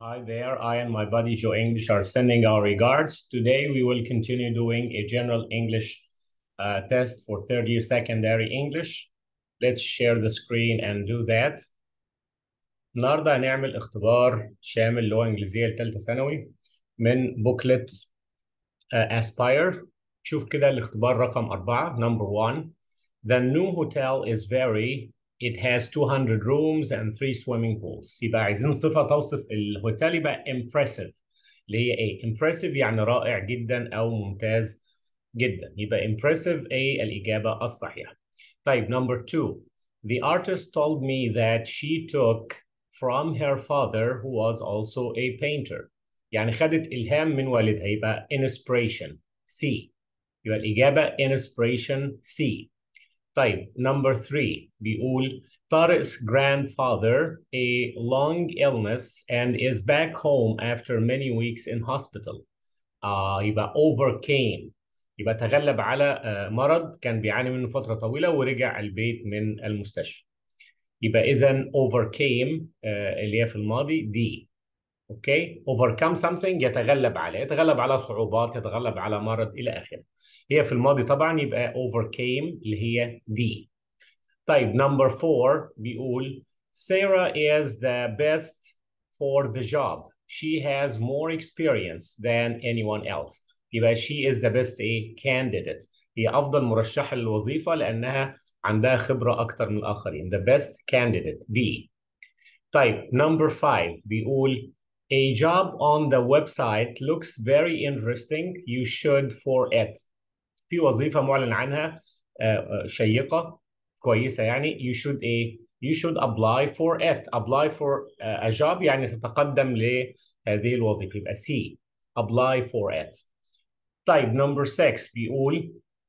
Hi there, I and my buddy Joe English are sending our regards. Today we will continue doing a general English uh, test for third year secondary English. Let's share the screen and do that. النهارده هنعمل اختبار شامل لغة إنجليزية لثالثة ثانوي من بوكلت Aspire. شوف كده الاختبار رقم أربعة number one. The new hotel is very It has 200 rooms and three swimming pools. يبقى عايزين صفة توصف الهوتيل يبقى impressive. اللي هي ايه؟ impressive يعني رائع جدا أو ممتاز جدا. يبقى impressive ايه الإجابة الصحيحة. طيب number two. The artist told me that she took from her father who was also a painter. يعني خدت إلهام من والدها يبقى inspiration. C. يبقى الإجابة inspiration C. طيب number three بيقول طارق's grandfather a long illness and is back home after many weeks in hospital. آه يبقى overcame يبقى تغلب على آه مرض كان بيعاني منه فترة طويلة ورجع البيت من المستشفى. يبقى إذا overcame آه اللي هي في الماضي دي. اوكي overcome something يتغلب عليه يتغلب على صعوبات يتغلب على مرض الى اخره هي في الماضي طبعا يبقى overcame اللي هي دي طيب number four بيقول Sarah is the best for the job she has more experience than anyone else يبقى she is the best a candidate هي افضل مرشحه للوظيفه لانها عندها خبره اكتر من الاخرين the best candidate B طيب number five بيقول A job on the website looks very interesting. You should for it. في وظيفة معلن عنها شيقة كويسة يعني you should a you should apply for it. Apply for a job يعني تتقدم لهذه الوظيفة يبقى C. Apply for it. طيب number six بيقول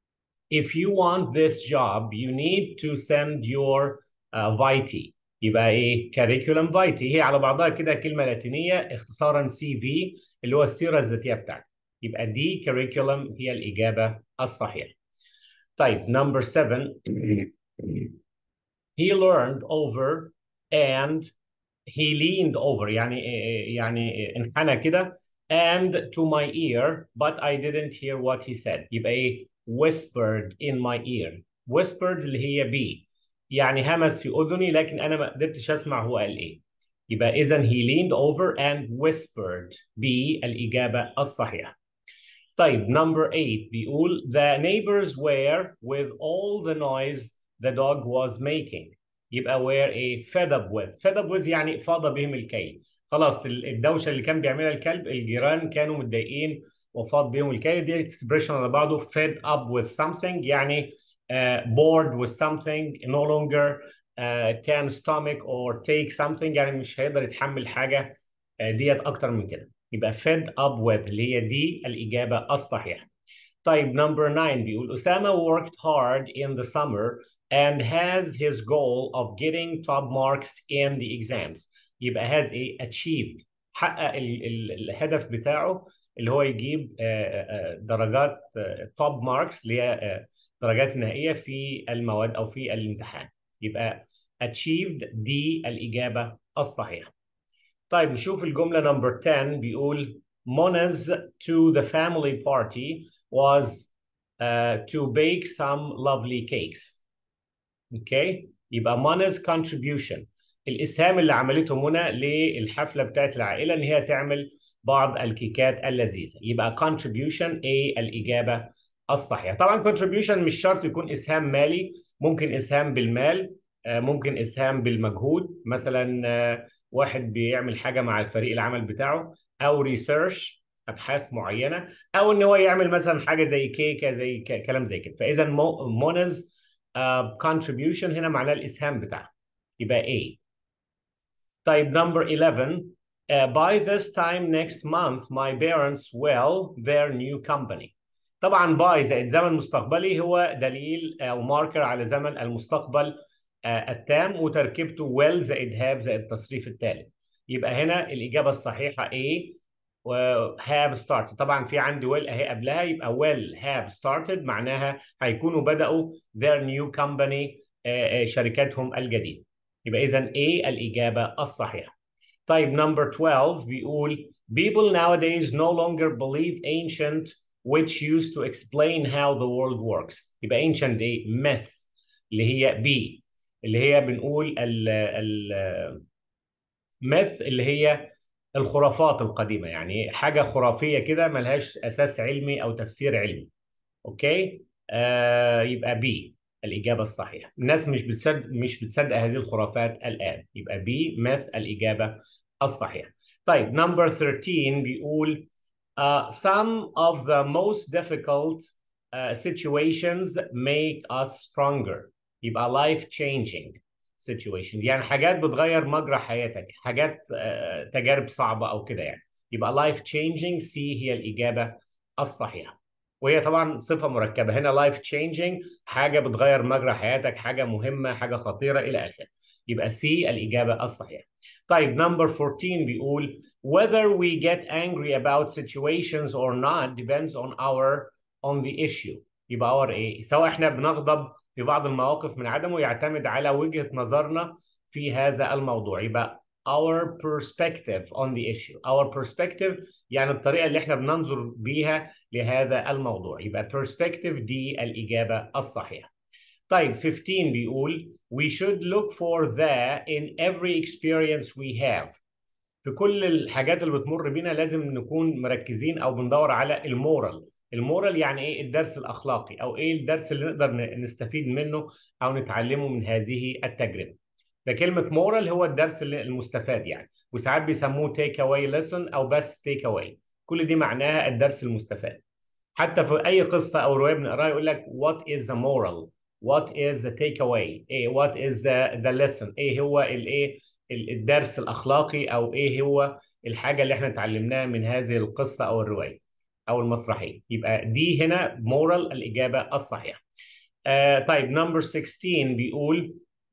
if you want this job you need to send your uh, vitae يبقى ايه كاريكولم فايتي هي على بعضها كده كلمه لاتينيه اختصارا سي في اللي هو السيره الذاتيه بتاعتك يبقى دي كاريكولم هي الاجابه الصحيحه طيب نمبر 7 he learned over and he leaned over يعني يعني انحنى كده and to my ear but I didn't hear what he said يبقى ايه whispered in my ear whispered اللي هي بي يعني همس في اذني لكن انا ما قدرتش اسمع هو قال ايه يبقى اذا he leaned over and whispered B الاجابه الصحيحه طيب number 8 بيقول the neighbors were with all the noise the dog was making يبقى were a fed up with fed up with يعني فاض بهم الكيل خلاص الدوشه اللي كان بيعملها الكلب الجيران كانوا متضايقين وفاض بهم الكيل دي اكسبريشن على بعضه fed up with something يعني Uh, bored with something no longer uh, can stomach or take something يعني مش هيقدر يتحمل حاجة uh, ديت أكتر من كده يبقى fed up with اللي هي دي الإجابة الصحيحة طيب number 9 بيقول أسامة worked hard in the summer and has his goal of getting top marks in the exams يبقى has a achieved حقق ال ال الهدف بتاعه اللي هو يجيب درجات توب ماركس اللي هي درجات نهائيه في المواد او في الامتحان يبقى achieved دي الاجابه الصحيحه طيب نشوف الجمله نمبر 10 بيقول Mona's to the family party was uh, to bake some lovely cakes اوكي يبقى Mona's contribution الاسهام اللي عملته منى للحفله بتاعت العائله ان هي تعمل بعض الكيكات اللذيذه يبقى contribution A الاجابه الصحيحه طبعا contribution مش شرط يكون اسهام مالي ممكن اسهام بالمال ممكن اسهام بالمجهود مثلا واحد بيعمل حاجه مع الفريق العمل بتاعه او ريسيرش ابحاث معينه او ان هو يعمل مثلا حاجه زي كيكه زي كلام زي كده فاذا مونز contribution هنا معناه الاسهام بتاعه يبقى A طيب number 11 Uh, by this time next month, my parents will their new company. طبعا by زائد زمن مستقبلي هو دليل او ماركر على زمن المستقبل uh, التام وتركيبته will زائد have زائد التصريف الثالث. يبقى هنا الإجابة الصحيحة A و have started. طبعا في عندي will أهي قبلها يبقى will have started معناها هيكونوا بدأوا their new company uh, شركاتهم الجديدة. يبقى إذا A الإجابة الصحيحة. طيب number 12 بيقول people nowadays no longer believe ancient which used to explain how the world works يبقى ancient ايه myth اللي هي B اللي هي بنقول ال ال myth اللي هي الخرافات القديمة يعني حاجة خرافية كده ملهاش أساس علمي أو تفسير علمي أوكي آه يبقى B الإجابة الصحيحة الناس مش بتصدق مش بتصدق هذه الخرافات الآن يبقى B myth الإجابة الصحيحة طيب number 13 بيقول uh, some of the most difficult uh, situations make us stronger يبقى life changing situations يعني حاجات بتغير مجرى حياتك حاجات uh, تجارب صعبة أو كده يعني يبقى life changing C هي الإجابة الصحيحة وهي طبعا صفة مركبة هنا life changing حاجة بتغير مجرى حياتك حاجة مهمة حاجة خطيرة إلى آخره يبقى C الإجابة الصحيحة طيب number 14 بيقول whether we get angry about situations or not depends on our on the issue يبقى our ايه سواء احنا بنغضب في بعض المواقف من عدمه يعتمد على وجهة نظرنا في هذا الموضوع يبقى our perspective on the issue our perspective يعني الطريقة اللي احنا بننظر بيها لهذا الموضوع يبقى perspective دي الإجابة الصحيحة طيب 15 بيقول we should look for that in every experience we have في كل الحاجات اللي بتمر بينا لازم نكون مركزين او بندور على المورال المورال يعني ايه الدرس الاخلاقي او ايه الدرس اللي نقدر نستفيد منه او نتعلمه من هذه التجربه ده كلمه مورال هو الدرس المستفاد يعني وساعات بيسموه تيك اواي ليسون او بس تيك اواي كل دي معناها الدرس المستفاد حتى في اي قصه او روايه بنقراها يقول لك what is the moral what is the takeaway ايه what is the, the lesson ايه هو الايه الدرس الاخلاقي او ايه هو الحاجه اللي احنا اتعلمناها من هذه القصه او الروايه او المسرحيه يبقى دي هنا moral الاجابه الصحيحه آه طيب number 16 بيقول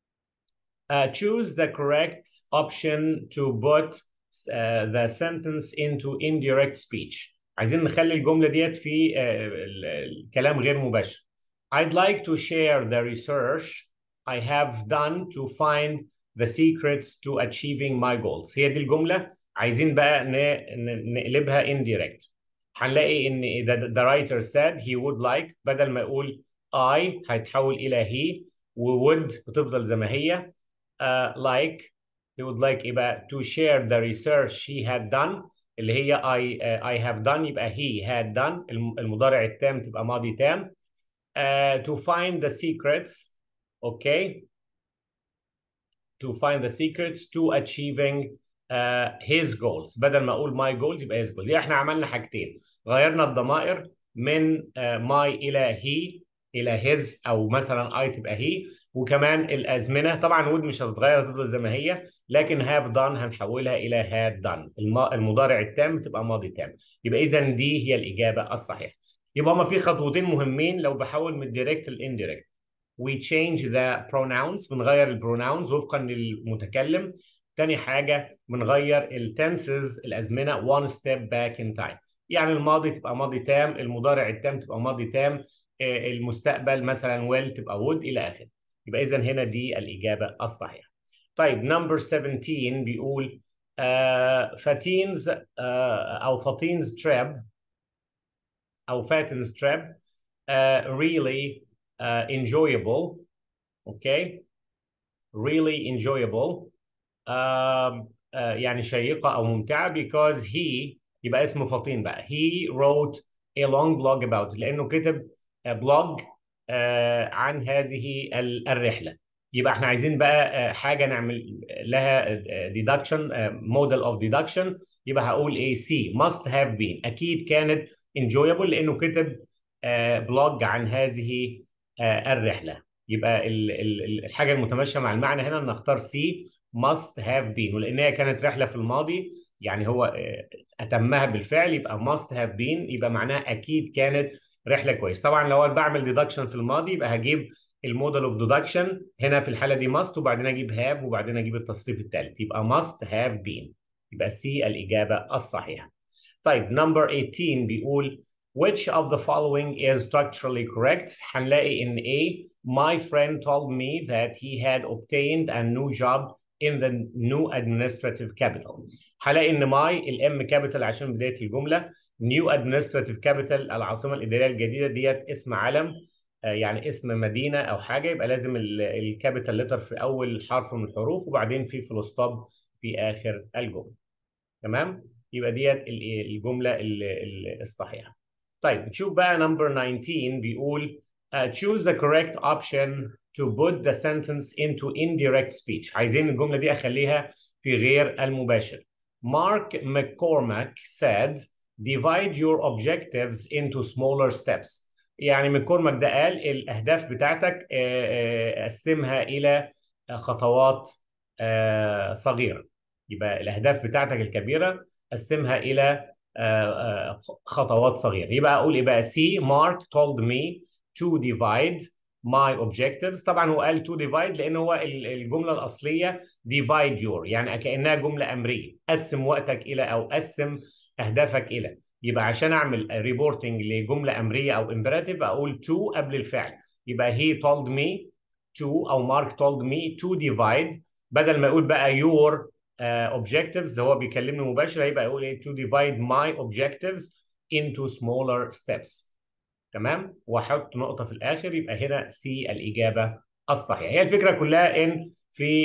uh, choose the correct option to put uh, the sentence into indirect speech عايزين نخلي الجمله ديت في uh, الكلام غير مباشر I'd like to share the research I have done to find the secrets to achieving my goals هي دي الجملة عايزين بقى نقلبها indirect هنلاقي ان the, the writer said he would like بدل ما يقول I هيتحول إلى he و would بتفضل زي ما هي uh, like he would like يبقى to share the research she had done اللي هي I, uh, I have done يبقى he had done المضارع التام تبقى ماضي تام uh, to find the secrets okay to find the secrets to achieving uh, his goals بدل ما اقول my goals يبقى his goals دي احنا عملنا حاجتين غيرنا الضمائر من uh, my الى he الى his او مثلا I تبقى he وكمان الازمنه طبعا would مش هتتغير هتفضل زي ما هي لكن have done هنحولها الى had done المضارع التام تبقى ماضي تام يبقى اذا دي هي الاجابه الصحيحه يبقى هما في خطوتين مهمين لو بحول من الديركت للانديركت we change the pronouns بنغير البروناونز وفقا للمتكلم تاني حاجة بنغير التنسز الأزمنة one step back in time يعني الماضي تبقى ماضي تام المضارع التام تبقى ماضي تام المستقبل مثلا will تبقى would إلى آخره يبقى إذا هنا دي الإجابة الصحيحة طيب number 17 بيقول uh, فاتينز uh, أو فاتينز trip أو فاتنز trip uh, really uh, enjoyable okay really enjoyable uh, uh, يعني شيقة أو ممتعة because he يبقى اسمه فطين بقى he wrote a long blog about it لأنه كتب بلوج uh, عن هذه الرحلة يبقى احنا عايزين بقى حاجة نعمل لها deduction model of deduction يبقى هقول ايه C must have been أكيد كانت enjoyable لأنه كتب بلوج عن هذه الرحلة يبقى الحاجة المتماشية مع المعنى هنا نختار سي must have been ولأن هي كانت رحلة في الماضي يعني هو أتمها بالفعل يبقى must have been يبقى معناها أكيد كانت رحلة كويس طبعا لو أنا بعمل ديدكشن في الماضي يبقى هجيب الموديل اوف ديدكشن هنا في الحالة دي must وبعدين أجيب have وبعدين أجيب التصريف الثالث يبقى must have been يبقى سي الإجابة الصحيحة طيب number 18 بيقول Which of the following is structurally correct? هنلاقي إن A My friend told me that he had obtained a new job in the new administrative capital هلاقي ان my الام كابيتال عشان بدايه الجمله new administrative capital العاصمه الاداريه الجديده ديت اسم علم يعني اسم مدينه او حاجه يبقى لازم الكابيتال لتر في اول حرف من الحروف وبعدين في فول ستوب في اخر الجمله تمام يبقى ديت الجمله الصحيحه طيب نشوف بقى نمبر 19 بيقول uh, choose the correct option to put the sentence into indirect speech عايزين الجمله دي اخليها في غير المباشر Mark McCormack said divide your objectives into smaller steps يعني مكورمك ده قال الاهداف بتاعتك قسمها الى خطوات صغيره يبقى الاهداف بتاعتك الكبيره قسمها الى خطوات صغيره يبقى اقول ايه بقى سي مارك told me to divide my objectives طبعا هو قال to divide لان هو الجمله الاصليه divide your يعني كانها جمله امريه قسم وقتك الى او قسم اهدافك الى يبقى عشان اعمل ريبورتنج لجمله امريه او امبراتيف اقول to قبل الفعل يبقى he told me to او مارك told me to divide بدل ما يقول بقى your uh, objectives هو بيكلمني مباشر هيبقى يقول ايه to divide my objectives into smaller steps تمام واحط نقطه في الاخر يبقى هنا سي الاجابه الصحيحه هي الفكره كلها ان في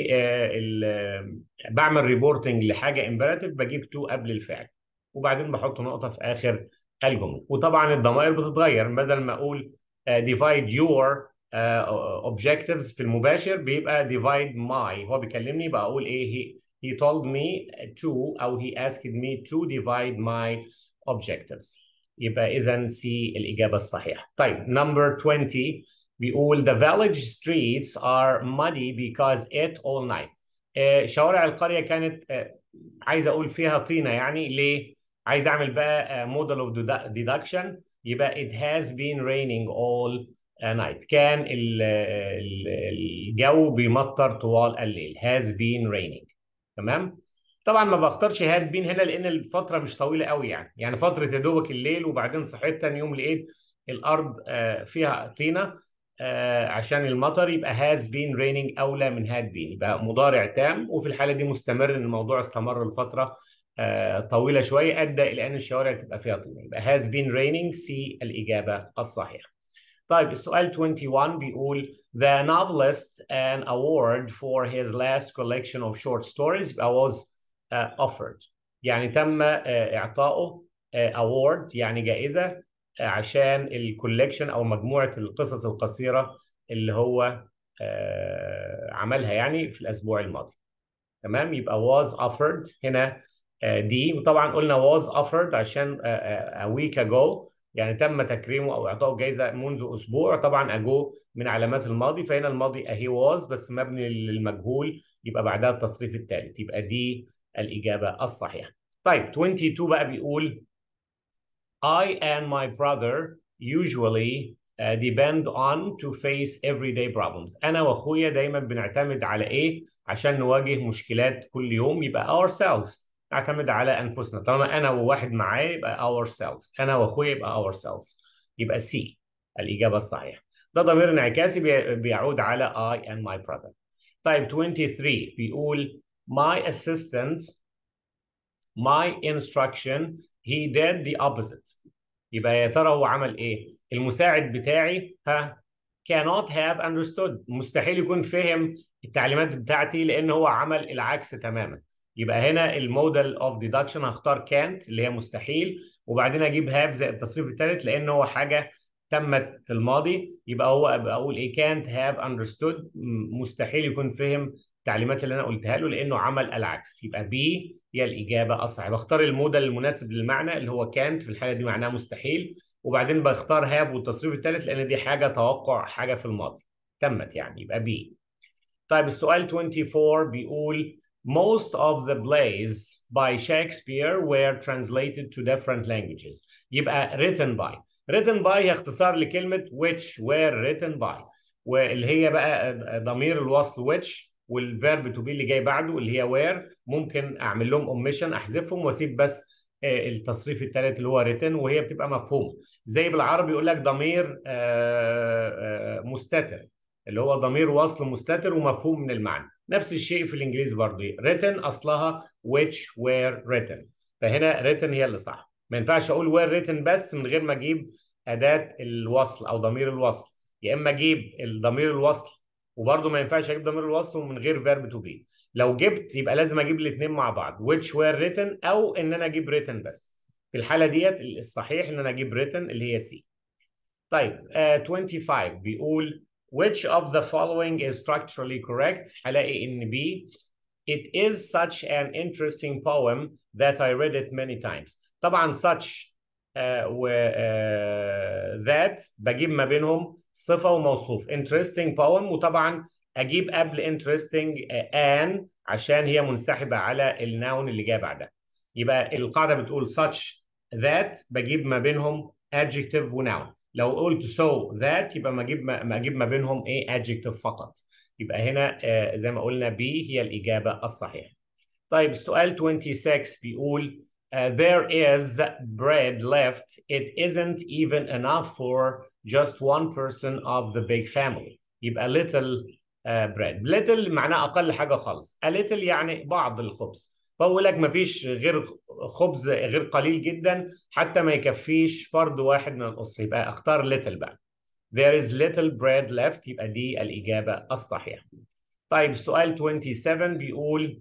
uh, بعمل ريبورتنج لحاجه امبراتيف بجيب تو قبل الفعل وبعدين بحط نقطه في اخر الجمله وطبعا الضمائر بتتغير بدل ما اقول uh, divide your uh, objectives في المباشر بيبقى divide my هو بيكلمني يبقى اقول ايه he, he told me to او he asked me to divide my objectives يبقى اذا سي الاجابه الصحيحه طيب number 20 بيقول the village streets are muddy because it all night uh, شوارع القريه كانت uh, عايز اقول فيها طينه يعني ليه عايز اعمل بقى موديل اوف ديدكشن يبقى it has been raining all night كان ال ال الجو بيمطر طوال الليل has been raining تمام طبعا ما بختارش هاد بين هنا لان الفتره مش طويله قوي يعني يعني فتره يا دوبك الليل وبعدين صحيت تاني يوم لقيت الارض فيها طينه عشان المطر يبقى has been raining اولى من had been يبقى مضارع تام وفي الحاله دي مستمر ان الموضوع استمر لفتره طويله شويه ادى الى ان الشوارع تبقى فيها طينه يبقى has been raining سي الاجابه الصحيحه. طيب السؤال 21 بيقول the novelist an award for his last collection of short stories was uh, offered يعني تم uh, اعطائه uh, award يعني جائزه عشان الكوليكشن او مجموعه القصص القصيره اللي هو عملها يعني في الاسبوع الماضي تمام يبقى was offered هنا دي وطبعا قلنا was offered عشان a week ago يعني تم تكريمه او اعطائه جائزه منذ اسبوع طبعا اجو من علامات الماضي فهنا الماضي اهي was بس مبني للمجهول يبقى بعدها التصريف الثالث يبقى دي الاجابه الصحيحه طيب 22 بقى بيقول I and my brother usually uh, depend on to face everyday problems انا واخويا دايما بنعتمد على ايه عشان نواجه مشكلات كل يوم يبقى ourselves نعتمد على انفسنا طالما انا وواحد معايا يبقى ourselves انا واخويا يبقى ourselves يبقى سي الاجابه الصحيحه ده ضمير انعكاسي بيعود على I and my brother طيب 23 بيقول my assistant my instruction he did the opposite يبقى يا ترى هو عمل ايه المساعد بتاعي ها cannot have understood مستحيل يكون فهم التعليمات بتاعتي لان هو عمل العكس تماما يبقى هنا الموديل اوف ديدكشن هختار كانت اللي هي مستحيل وبعدين اجيب هاف زي التصريف الثالث لان هو حاجه تمت في الماضي يبقى هو ابقى اقول ايه كانت هاف اندرستود مستحيل يكون فهم التعليمات اللي انا قلتها له لانه عمل العكس يبقى بي هي الاجابه الصحيحه بختار الموديل المناسب للمعنى اللي هو كانت في الحاله دي معناها مستحيل وبعدين بختار هاف والتصريف الثالث لان دي حاجه توقع حاجه في الماضي تمت يعني يبقى بي طيب السؤال 24 بيقول most of the plays by Shakespeare were translated to different languages يبقى written by written by هي اختصار لكلمة which were written by واللي هي بقى ضمير الوصل which والفيرب to be اللي جاي بعده اللي هي were ممكن اعمل لهم omission احذفهم واسيب بس التصريف الثالث اللي هو written وهي بتبقى مفهومه زي بالعربي يقول لك ضمير مستتر اللي هو ضمير وصل مستتر ومفهوم من المعنى نفس الشيء في الانجليزي برضه written اصلها which were written فهنا written هي اللي صح ما ينفعش اقول were written بس من غير ما اجيب اداه الوصل او ضمير الوصل يا اما اجيب الضمير الوصل وبرضه ما ينفعش اجيب ضمير الوصل من غير فيرب تو بي لو جبت يبقى لازم اجيب الاثنين مع بعض which were written او ان انا اجيب written بس في الحاله ديت الصحيح ان انا اجيب written اللي هي سي طيب uh, 25 بيقول which of the following is structurally correct هلاقي ان B it is such an interesting poem that I read it many times طبعا such uh, و uh, that بجيب ما بينهم صفة وموصوف interesting poem وطبعا اجيب قبل interesting uh, an عشان هي منسحبة على الناون اللي جاي بعدها يبقى القاعدة بتقول such that بجيب ما بينهم adjective وناون لو قلت so that يبقى ما اجيب ما اجيب ما بينهم ايه adjective فقط يبقى هنا آه زي ما قلنا B هي الإجابة الصحيحة طيب السؤال 26 بيقول uh, there is bread left it isn't even enough for just one person of the big family يبقى little uh, bread little معناه أقل حاجة خالص a little يعني بعض الخبز بقول لك ما فيش غير خبز غير قليل جدا حتى ما يكفيش فرد واحد من الأسرة يبقى اختار little بقى there is little bread left يبقى دي الإجابة الصحيحة طيب سؤال 27 بيقول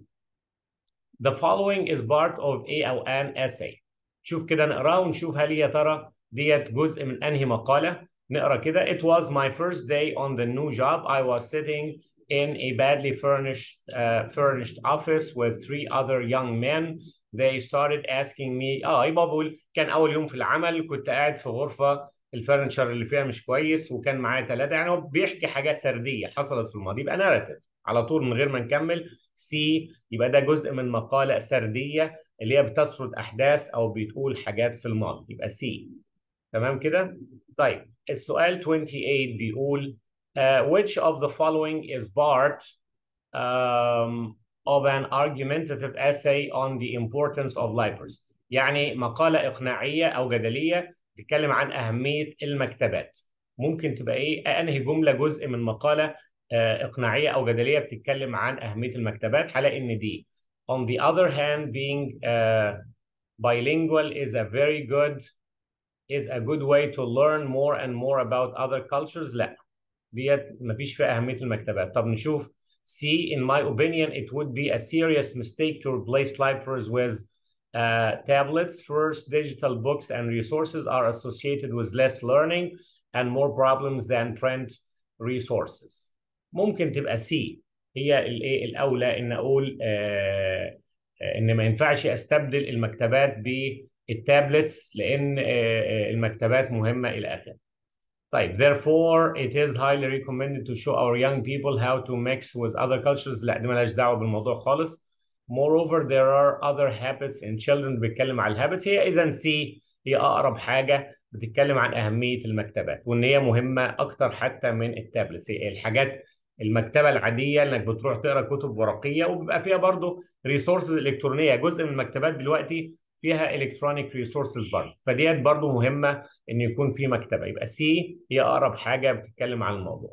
the following is part of a أو an essay شوف كده نقراه ونشوف هل يا ترى ديت جزء من أنهي مقالة نقرا كده it was my first day on the new job I was sitting in a badly furnished uh, furnished office with three other young men they started asking me اه يبقى بقول كان اول يوم في العمل كنت قاعد في غرفه الفرنشر اللي فيها مش كويس وكان معايا ثلاثه يعني هو بيحكي حاجات سرديه حصلت في الماضي يبقى ناراتيف على طول من غير ما نكمل سي يبقى ده جزء من مقاله سرديه اللي هي بتسرد احداث او بتقول حاجات في الماضي يبقى سي تمام كده طيب السؤال 28 بيقول Uh, which of the following is part um, of an argumentative essay on the importance of libraries يعني مقالة إقناعية أو جدلية تتكلم عن أهمية المكتبات ممكن تبقى إيه أنهي جملة جزء من مقالة إقناعية أو جدلية بتتكلم عن أهمية المكتبات هلاقي إن دي on the other hand being uh, bilingual is a very good is a good way to learn more and more about other cultures لا ديت مفيش فيها أهمية المكتبات طب نشوف C in my opinion it would be a serious mistake to replace libraries with uh, tablets first digital books and resources are associated with less learning and more problems than print resources ممكن تبقى C هي الايه الاولى ان اقول آه ان ما ينفعش استبدل المكتبات بالتابلتس لان آه المكتبات مهمه الى اخره طيب therefore it is highly recommended to show our young people how to mix with other cultures لا دي مالهاش دعوه بالموضوع خالص moreover there are other habits in children بيتكلم عن الهابتس هي اذا سي هي اقرب حاجه بتتكلم عن اهميه المكتبات وان هي مهمه اكتر حتى من التابلتس الحاجات المكتبه العاديه انك بتروح تقرا كتب ورقيه وبيبقى فيها برضه ريسورسز الكترونيه جزء من المكتبات دلوقتي فيها الكترونيك ريسورسز برضه فديت برضه مهمه ان يكون في مكتبه يبقى سي هي اقرب حاجه بتتكلم عن الموضوع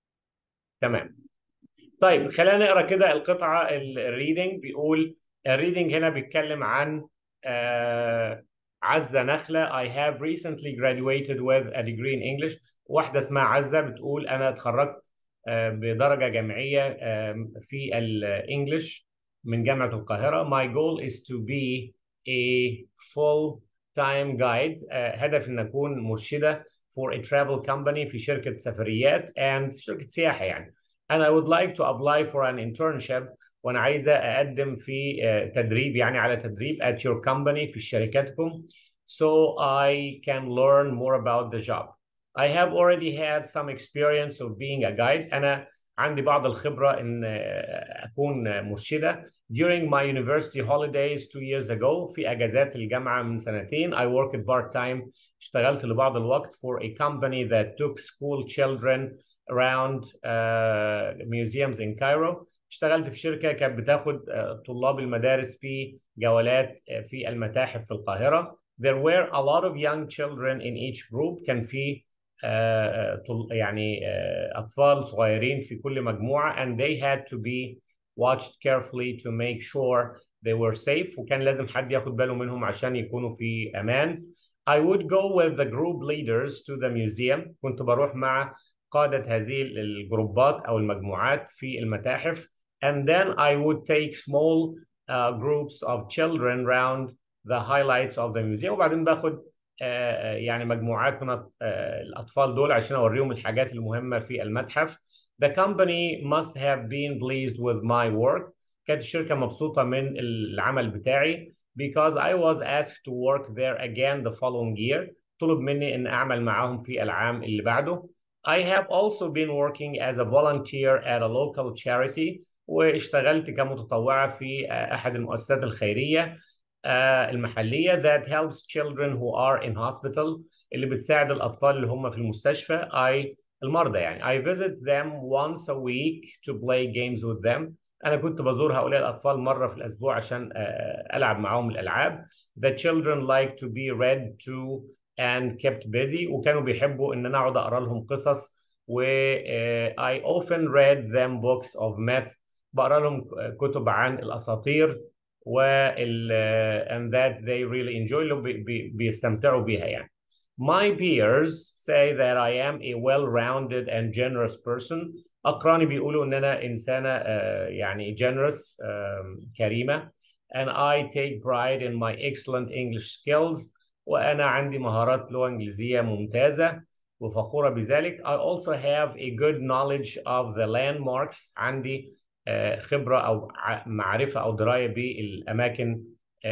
تمام طيب خلينا نقرا كده القطعه الريدنج بيقول الريدنج هنا بيتكلم عن آه عزه نخله I have recently graduated with a degree in English واحده اسمها عزه بتقول انا اتخرجت آه بدرجه جامعيه آه في الانجليش من جامعه القاهره my goal is to be a full time guide uh, هدف ان اكون مرشده for a travel company في شركه سفريات and شركه سياحه يعني and I would like to apply for an internship وانا عايزه اقدم في uh, تدريب يعني على تدريب at your company في شركتكم so I can learn more about the job I have already had some experience of being a guide انا عندي بعض الخبرة إن أكون مرشدة. During my university holidays two years ago في أجازات الجامعة من سنتين I worked part time اشتغلت لبعض الوقت for a company that took school children around uh, museums in Cairo. اشتغلت في شركة كانت بتاخد طلاب المدارس في جولات في المتاحف في القاهرة. There were a lot of young children in each group. كان في يعني أطفال صغيرين في كل مجموعة and they had to be watched carefully to make sure they were safe وكان لازم حد ياخد باله منهم عشان يكونوا في أمان. I would go with the group leaders to the museum. كنت بروح مع قادة هذه الجروبات أو المجموعات في المتاحف. And then I would take small uh, groups of children around the highlights of the museum وبعدين باخد uh, يعني مجموعات من uh, الأطفال دول عشان أوريهم الحاجات المهمة في المتحف. The company must have been pleased with my work. كانت الشركة مبسوطة من العمل بتاعي because I was asked to work there again the following year. طلب مني أن أعمل معاهم في العام اللي بعده. I have also been working as a volunteer at a local charity واشتغلت كمتطوعة في أحد المؤسسات الخيرية المحلية that helps children who are in hospital اللي بتساعد الأطفال اللي هم في المستشفى I المرضى يعني I visit them once a week to play games with them أنا كنت بزور هؤلاء الأطفال مرة في الأسبوع عشان ألعب معاهم الألعاب The children like to be read to and kept busy وكانوا بيحبوا إن أنا أقعد أقرأ لهم قصص و I often read them books of myth بقرأ لهم كتب عن الأساطير وال and that they really enjoy اللي بي بيستمتعوا بيها يعني My peers say that I am a well-rounded and generous person. أقراني بيقولوا إن أنا إنسانة يعني generous كريمة. And I take pride in my excellent English skills. وأنا عندي مهارات لغة إنجليزية ممتازة وفخورة بذلك. I also have a good knowledge of the landmarks. عندي خبرة أو معرفة أو دراية بالأماكن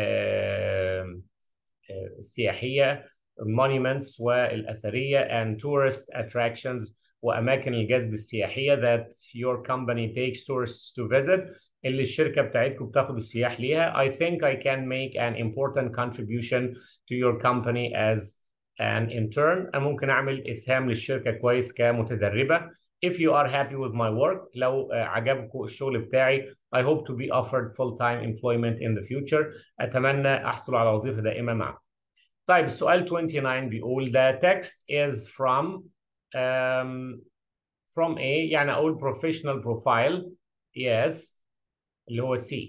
السياحية monuments والأثرية and tourist attractions وأماكن الجذب السياحية that your company takes tourists to visit اللي الشركة بتاعتكم بتاخد السياح ليها I think I can make an important contribution to your company as an intern أنا ممكن أعمل إسهام للشركة كويس كمتدربة If you are happy with my work لو عجبكم الشغل بتاعي I hope to be offered full-time employment in the future أتمنى أحصل على وظيفة دائمة معكم طيب السؤال 29 بيقول the text is from um, from A يعني أقول professional profile yes اللي هو C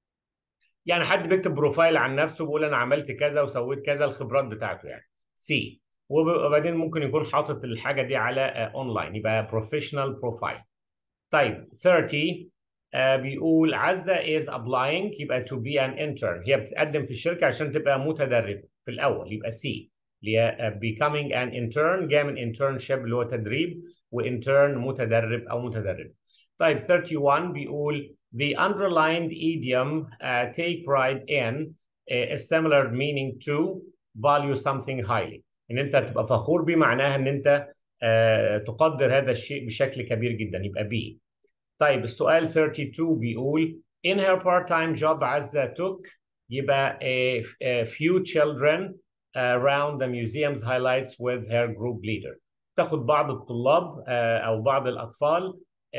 يعني حد بيكتب بروفايل عن نفسه بيقول أنا عملت كذا وسويت كذا الخبرات بتاعته يعني C وبعدين ممكن يكون حاطط الحاجة دي على أونلاين يبقى professional profile طيب 30 Uh, بيقول عزة is applying يبقى to be an intern هي بتقدم في الشركة عشان تبقى متدربة في الأول يبقى C اللي هي becoming an intern جاء من internship اللي هو تدريب وintern متدرب أو متدرب طيب 31 بيقول the underlined idiom uh, take pride in a similar meaning to value something highly ان انت تبقى فخور بيه معناها ان انت uh, تقدر هذا الشيء بشكل كبير جدا يبقى B طيب السؤال 32 بيقول in her part-time job عزة took يبقى a, a few children around the museum's highlights with her group leader تاخد بعض الطلاب او بعض الاطفال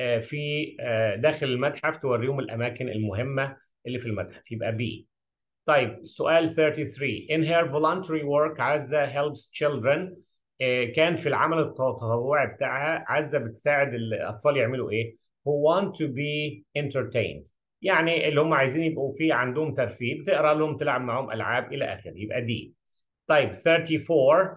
في داخل المتحف توريهم الاماكن المهمه اللي في المتحف يبقى B طيب السؤال 33 in her voluntary work عزة helps children كان في العمل التطوعي بتاعها عزة بتساعد الاطفال يعملوا ايه who want to be entertained يعني اللي هم عايزين يبقوا في عندهم ترفيه بتقرا لهم تلعب معاهم العاب الى اخره يبقى دي طيب 34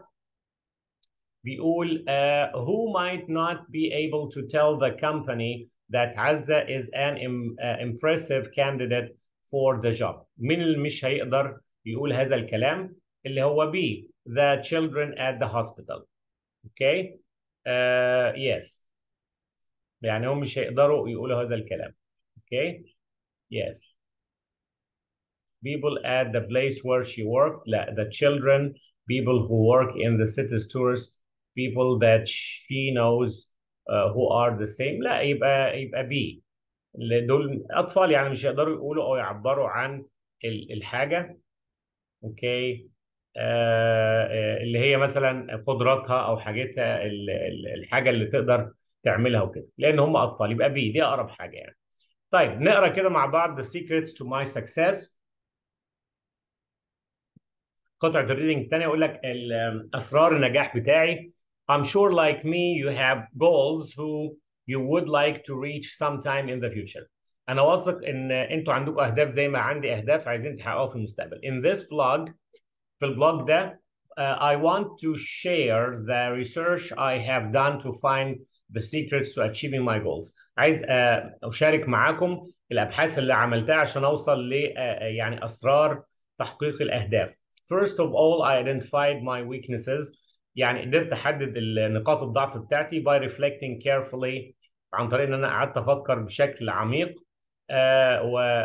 بيقول uh, who might not be able to tell the company that Azza is an im, uh, impressive candidate for the job مين اللي مش هيقدر يقول هذا الكلام اللي هو B the children at the hospital okay uh, yes يعني هم مش هيقدروا يقولوا هذا الكلام okay yes people at the place where she worked لا the children people who work in the city's tourists people that she knows uh, who are the same لا يبقى يبقى B دول اطفال يعني مش هيقدروا يقولوا او يعبروا عن الحاجه اوكي آه اللي هي مثلا قدراتها او حاجتها الحاجه اللي تقدر تعملها وكده لان هم اطفال يبقى بي دي اقرب حاجه يعني طيب نقرا كده مع بعض the secrets to my success قطعه الريدنج الثانيه يقول لك اسرار النجاح بتاعي I'm sure like me you have goals who you would like to reach sometime in the future انا واثق ان انتوا عندكم اهداف زي ما عندي اهداف عايزين تحققوها في المستقبل in this blog في البلوج ده uh, I want to share the research I have done to find the secrets to achieving my goals عايز uh, اشارك معاكم الابحاث اللي عملتها عشان اوصل ل uh, يعني اسرار تحقيق الاهداف First of all I identified my weaknesses يعني قدرت احدد نقاط الضعف بتاعتي by reflecting carefully عن طريق ان انا قعدت افكر بشكل عميق آه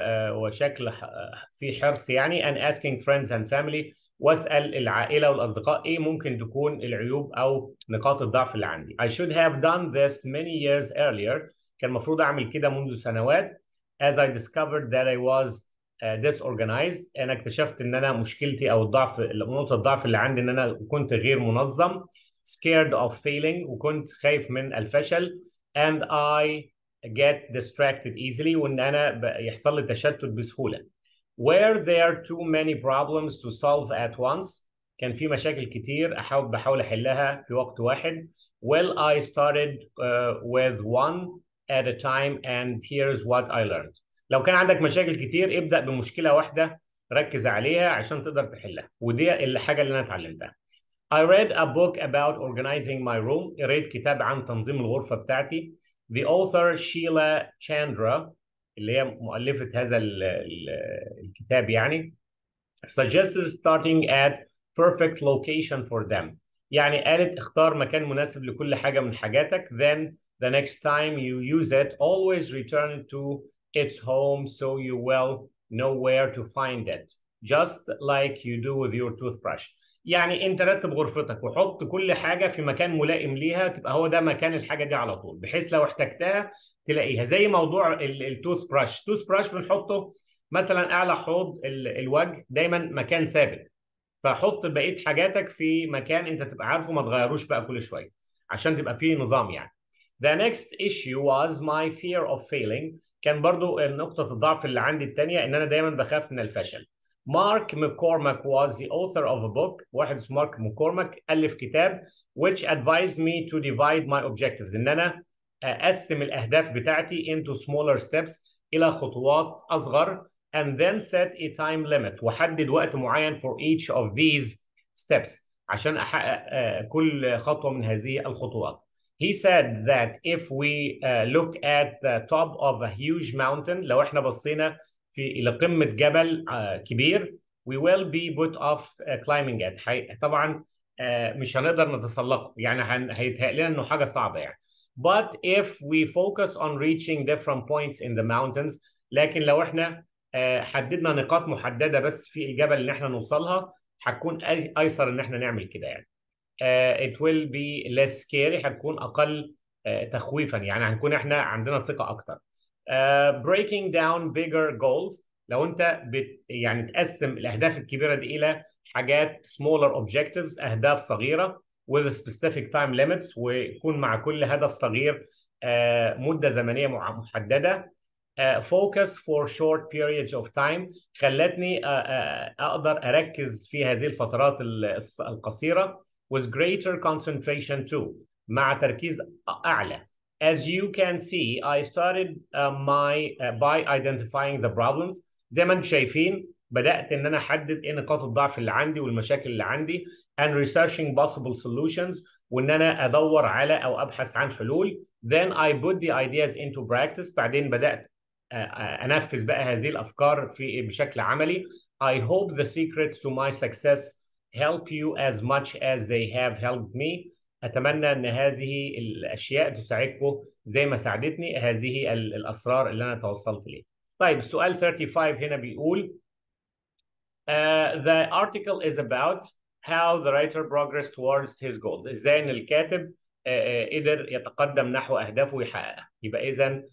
وشكل في حرص يعني and asking friends and family واسال العائله والاصدقاء ايه ممكن تكون العيوب او نقاط الضعف اللي عندي. I should have done this many years earlier كان المفروض اعمل كده منذ سنوات as I discovered that I was uh, disorganized انا اكتشفت ان انا مشكلتي او الضعف نقطه الضعف اللي عندي ان انا كنت غير منظم scared of failing وكنت خايف من الفشل and I get distracted easily وان انا يحصل لي تشتت بسهوله. Were there too many problems to solve at once? كان في مشاكل كتير احاول بحاول احلها في وقت واحد. Well, I started uh, with one at a time and here's what I learned. لو كان عندك مشاكل كتير ابدأ بمشكلة واحدة ركز عليها عشان تقدر تحلها ودي الحاجة اللي انا اتعلمتها. I read a book about organizing my room. قريت كتاب عن تنظيم الغرفة بتاعتي. The author Sheila Chandra اللي هي مؤلفة هذا ال ال الكتاب يعني suggests starting at perfect location for them يعني قالت اختار مكان مناسب لكل حاجة من حاجاتك then the next time you use it always return to its home so you will know where to find it just like you do with your toothbrush يعني انت رتب غرفتك وحط كل حاجه في مكان ملائم ليها تبقى هو ده مكان الحاجه دي على طول بحيث لو احتجتها تلاقيها زي موضوع التوث براش التوث براش بنحطه مثلا اعلى حوض الوجه دايما مكان ثابت فحط بقيه حاجاتك في مكان انت تبقى عارفه ما تغيروش بقى كل شويه عشان تبقى فيه نظام يعني The next issue was my fear of failing كان برضو نقطة الضعف اللي عندي الثانية إن أنا دايما بخاف من الفشل. مارك مكورماك was the author of a book واحد اسمه مارك مكورماك ألف كتاب which advised me to divide my objectives إن أنا أقسم الأهداف بتاعتي into smaller steps إلى خطوات أصغر and then set a time limit وحدد وقت معين for each of these steps عشان أحقق كل خطوة من هذه الخطوات. He said that if we uh, look at the top of a huge mountain لو احنا بصينا في الى قمه جبل كبير we will be put off climbing it حي... طبعا مش هنقدر نتسلقه يعني هن... هيتهيأ لنا انه حاجه صعبه يعني but if we focus on reaching different points in the mountains لكن لو احنا حددنا نقاط محدده بس في الجبل اللي احنا نوصلها هتكون ايسر ان احنا نعمل كده يعني it will be less scary هتكون اقل تخويفا يعني هنكون احنا عندنا ثقه اكتر Uh, breaking down bigger goals لو انت بت يعني تقسم الاهداف الكبيره دي الى حاجات smaller objectives اهداف صغيره with specific time limits ويكون مع كل هدف صغير uh, مده زمنيه محدده uh, focus for short periods of time خلتني اقدر اركز في هذه الفترات القصيره with greater concentration too مع تركيز اعلى As you can see, I started uh, my uh, by identifying the problems. زي ما انتم شايفين بدأت ان انا احدد ايه نقاط الضعف اللي عندي والمشاكل اللي عندي and researching possible solutions وان انا ادور على او ابحث عن حلول. Then I put the ideas into practice. بعدين بدأت uh, انفذ بقى هذه الافكار في بشكل عملي. I hope the secrets to my success help you as much as they have helped me. اتمنى ان هذه الاشياء تساعدكم زي ما ساعدتني هذه الاسرار اللي انا توصلت ليه. طيب السؤال 35 هنا بيقول uh, the article is about how the writer progressed towards his goals. ازاي ان الكاتب uh, uh, قدر يتقدم نحو اهدافه ويحققها. يبقى اذا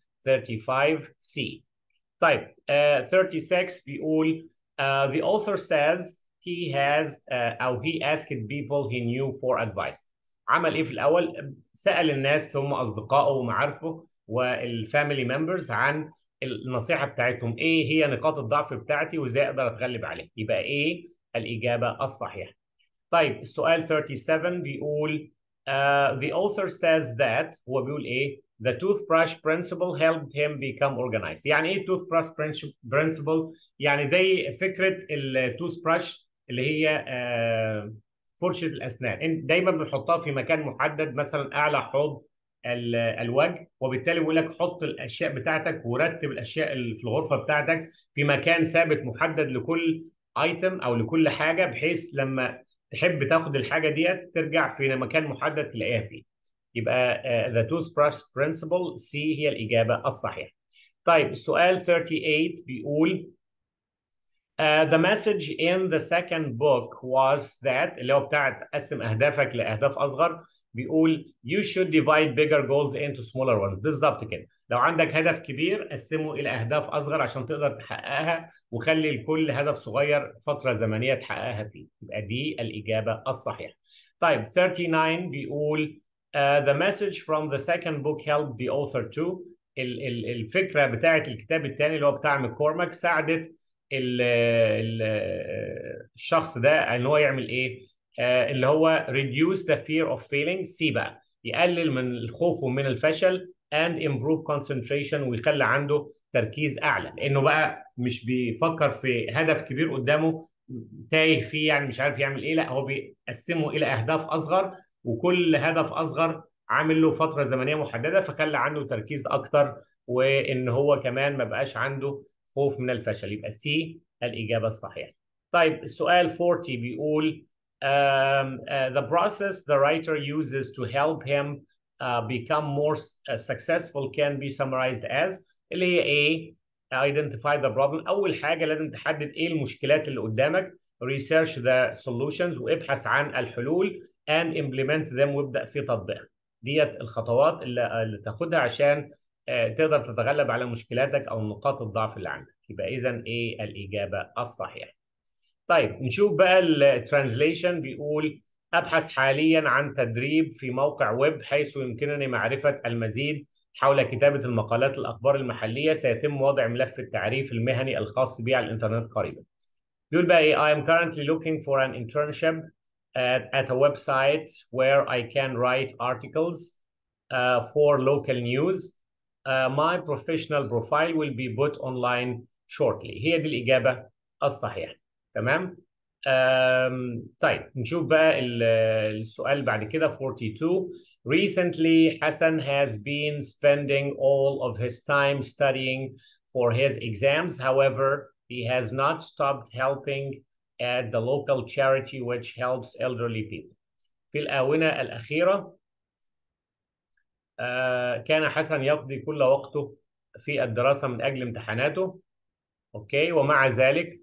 35C. طيب uh, 36 بيقول uh, the author says he has uh, او he asked people he knew for advice. عمل ايه في الاول سال الناس هم اصدقائه ومعارفه والفاميلي ممبرز عن النصيحه بتاعتهم ايه هي نقاط الضعف بتاعتي وازاي اقدر اتغلب عليها يبقى ايه الاجابه الصحيحه طيب السؤال 37 بيقول uh, the author says that هو بيقول ايه The toothbrush principle helped him become organized. يعني ايه toothbrush principle؟ يعني زي فكرة التوثبرش اللي هي آه فرشة الأسنان دايما بنحطها في مكان محدد مثلا أعلى حوض الوجه وبالتالي بيقول لك حط الاشياء بتاعتك ورتب الاشياء اللي في الغرفه بتاعتك في مكان ثابت محدد لكل ايتم او لكل حاجه بحيث لما تحب تاخد الحاجه ديت ترجع في مكان محدد تلاقيها فيه يبقى uh, the toothbrush principle C هي الاجابه الصحيحه طيب السؤال 38 بيقول Uh, the message in the second book was that اللي هو بتاع تقسم اهدافك لاهداف اصغر بيقول you should divide bigger goals into smaller ones بالظبط كده لو عندك هدف كبير قسمه الى اهداف اصغر عشان تقدر تحققها وخلي لكل هدف صغير فتره زمنيه تحققها فيه يبقى دي الاجابه الصحيحه طيب 39 بيقول uh, the message from the second book helped the author to ال ال الفكره بتاعه الكتاب الثاني اللي هو بتاع مكورمك ساعدت ال ال الشخص ده ان هو يعمل ايه اللي هو reduce the fear of failing سي بقى يقلل من الخوف من الفشل and improve concentration ويخلي عنده تركيز اعلى لانه بقى مش بيفكر في هدف كبير قدامه تايه فيه يعني مش عارف يعمل ايه لا هو بيقسمه الى اهداف اصغر وكل هدف اصغر عامل له فتره زمنيه محدده فخلى عنده تركيز اكتر وان هو كمان ما بقاش عنده خوف من الفشل يبقى سي الاجابه الصحيحه طيب السؤال 40 بيقول um, uh, the process the writer uses to help him uh, become more uh, successful can be summarized as اللي هي ايه identify the problem اول حاجه لازم تحدد ايه المشكلات اللي قدامك research the solutions وابحث عن الحلول and implement them وابدا في تطبيقها ديت الخطوات اللي, اللي تاخدها عشان تقدر تتغلب على مشكلاتك او نقاط الضعف اللي عندك يبقى اذا ايه الاجابه الصحيحه طيب نشوف بقى الترانزليشن بيقول ابحث حاليا عن تدريب في موقع ويب حيث يمكنني معرفه المزيد حول كتابه المقالات الاخبار المحليه سيتم وضع ملف التعريف المهني الخاص بي على الانترنت قريبا. بيقول بقى ايه I am currently looking for an internship at, at a website where I can write articles uh, for local news. Uh, my professional profile will be put online shortly. هي دي الإجابة الصحيحة. تمام؟ um, طيب نشوف بقى السؤال بعد كده 42 Recently, Hassan has been spending all of his time studying for his exams. However, he has not stopped helping at the local charity which helps elderly people. في الآونة الأخيرة آه كان حسن يقضي كل وقته في الدراسة من أجل امتحاناته. أوكي ومع ذلك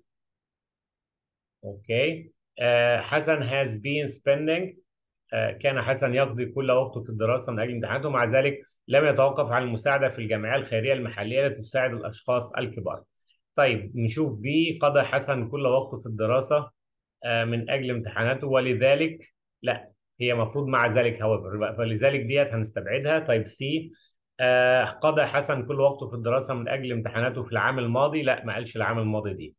أوكي آه حسن has been spending آه كان حسن يقضي كل وقته في الدراسة من أجل امتحاناته ومع ذلك لم يتوقف عن المساعدة في الجمعية الخيرية المحلية لتساعد الأشخاص الكبار. طيب نشوف بي قضى حسن كل وقته في الدراسة من أجل امتحاناته ولذلك لا هي مفروض مع ذلك however فلذلك ديت هنستبعدها طيب سي قضى حسن كل وقته في الدراسة من أجل امتحاناته في العام الماضي لا ما قالش العام الماضي دي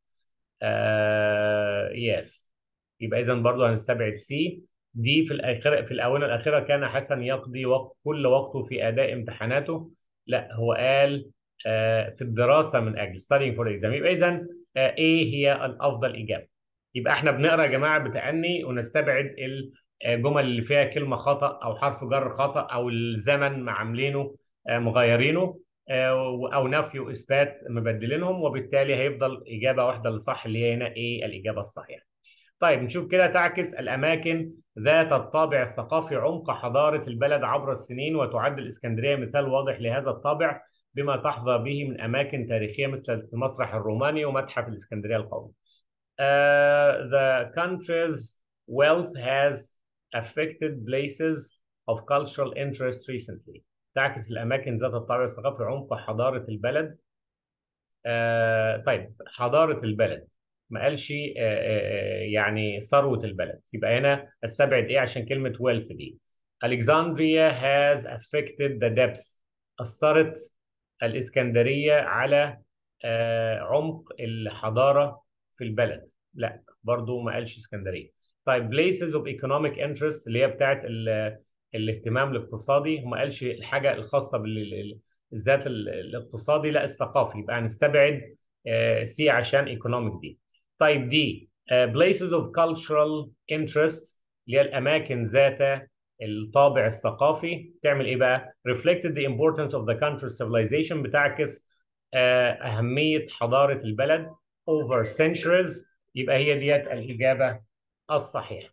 يس يبقى إذا برضه هنستبعد سي دي في الآخرة في الآونة الأخيرة كان حسن يقضي وقت كل وقته في أداء امتحاناته لا هو قال في الدراسة من أجل studying for exam يبقى إذا إيه هي الأفضل إجابة يبقى إحنا بنقرأ يا جماعة بتأني ونستبعد الجمل اللي فيها كلمة خطأ أو حرف جر خطأ أو الزمن عاملينه مغيرينه أو نفي وإثبات مبدلينهم وبالتالي هيفضل إجابة واحدة اللي صح اللي هي هنا إيه الإجابة الصحيحة. طيب نشوف كده تعكس الأماكن ذات الطابع الثقافي عمق حضارة البلد عبر السنين وتعد الإسكندرية مثال واضح لهذا الطابع بما تحظى به من أماكن تاريخية مثل المسرح الروماني ومتحف الإسكندرية القومي. Uh, the country's wealth has affected places of cultural interest recently. تعكس الأماكن ذات الطابع الثقافي عمق حضارة البلد. Uh, طيب حضارة البلد ما قالش uh, يعني ثروة البلد يبقى هنا استبعد إيه عشان كلمة wealth دي. Alexandria has affected the depths أثرت الإسكندرية على عمق الحضارة في البلد لا برضو ما قالش اسكندرية طيب places of economic interest اللي هي بتاعت الاهتمام الاقتصادي وما قالش الحاجه الخاصه بالذات الاقتصادي لا الثقافي يبقى هنستبعد سي عشان ايكونوميك دي طيب دي places of cultural interest اللي هي الاماكن ذات الطابع الثقافي تعمل ايه بقى؟ reflected the importance of the country's civilization بتعكس اهميه حضاره البلد over centuries يبقى هي ديت الاجابه الصحيحه.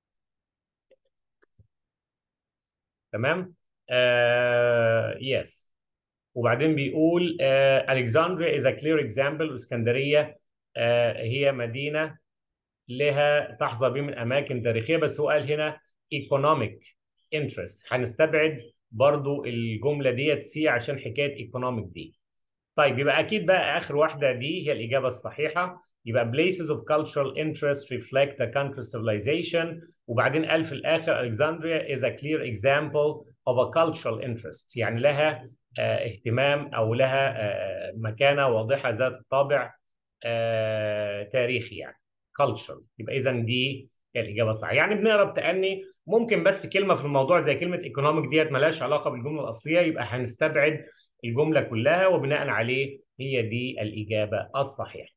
تمام؟ آه yes وبعدين بيقول آه Alexandria is a clear example اسكندريه آه هي مدينه لها تحظى به من اماكن تاريخيه بس هو قال هنا economic interest هنستبعد برضو الجمله ديت سي عشان حكايه economic دي طيب يبقى اكيد بقى اخر واحده دي هي الاجابه الصحيحه يبقى places of cultural interest reflect the country's civilization وبعدين قال في الاخر Alexandria is a clear example of a cultural interest يعني لها آه اهتمام او لها آه مكانه واضحه ذات الطابع آه تاريخي يعني cultural يبقى اذا دي هي الاجابه الصحيحه يعني بنقرا بتأني ممكن بس كلمه في الموضوع زي كلمه ايكونوميك ديت ملهاش علاقه بالجمله الاصليه يبقى هنستبعد الجمله كلها وبناء عليه هي دي الاجابه الصحيحه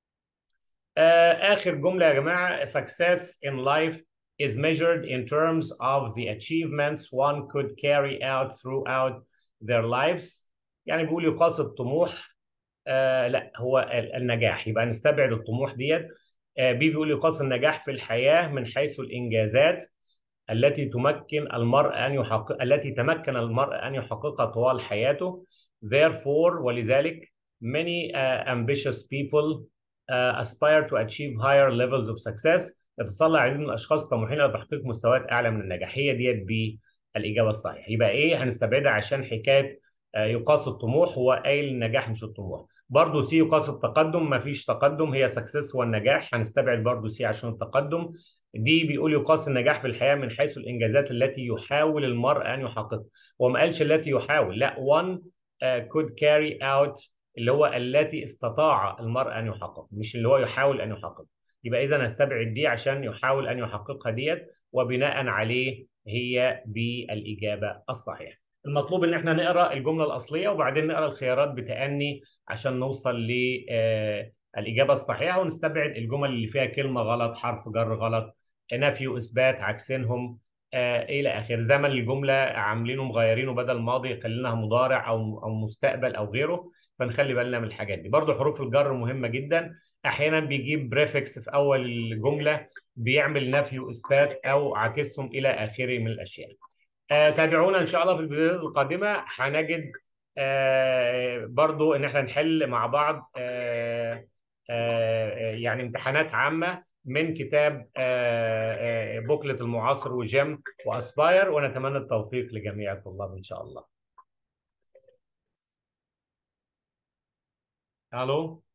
اخر جمله يا جماعه success in life is measured in terms of the achievements one could carry out throughout their lives يعني بيقول يقاس الطموح آه لا هو النجاح يبقى نستبعد الطموح ديت آه بي بيقول يقاس النجاح في الحياه من حيث الانجازات التي تمكن المرء ان يحقق التي تمكن المرء ان يحققها طوال حياته therefore ولذلك many uh, ambitious people uh, aspire to achieve higher levels of success يتطلع عديد من الاشخاص طموحين الى تحقيق مستويات اعلى من النجاح هي ديت بالاجابه الصحيحه يبقى ايه هنستبعدها عشان حكايه uh, يقاس الطموح هو قايل النجاح مش الطموح برضه سي يقاس التقدم ما فيش تقدم هي سكسس هو النجاح هنستبعد برضه سي عشان التقدم دي بيقول يقاس النجاح في الحياه من حيث الانجازات التي يحاول المرء ان يحققها هو ما قالش التي يحاول لا one uh, could carry out اللي هو التي استطاع المرء ان يحقق مش اللي هو يحاول ان يحقق يبقى اذا هستبعد دي عشان يحاول ان يحققها ديت وبناء عليه هي بالاجابه الصحيحه المطلوب ان احنا نقرا الجمله الاصليه وبعدين نقرا الخيارات بتأني عشان نوصل للاجابه الصحيحه ونستبعد الجمل اللي فيها كلمه غلط حرف جر غلط نفي واثبات عكسينهم آه الى اخره زمن الجمله عاملينه مغيرينه بدل ماضي خليناها مضارع او او مستقبل او غيره فنخلي بالنا من الحاجات دي برضو حروف الجر مهمه جدا احيانا بيجيب بريفكس في اول الجمله بيعمل نفي واثبات او عكسهم الى اخره من الاشياء آه تابعونا ان شاء الله في الفيديوهات القادمه هنجد آه برضو ان احنا نحل مع بعض آه آه يعني امتحانات عامه من كتاب بوكلة المعاصر وجيم واسباير ونتمنى التوفيق لجميع الطلاب ان شاء الله. الو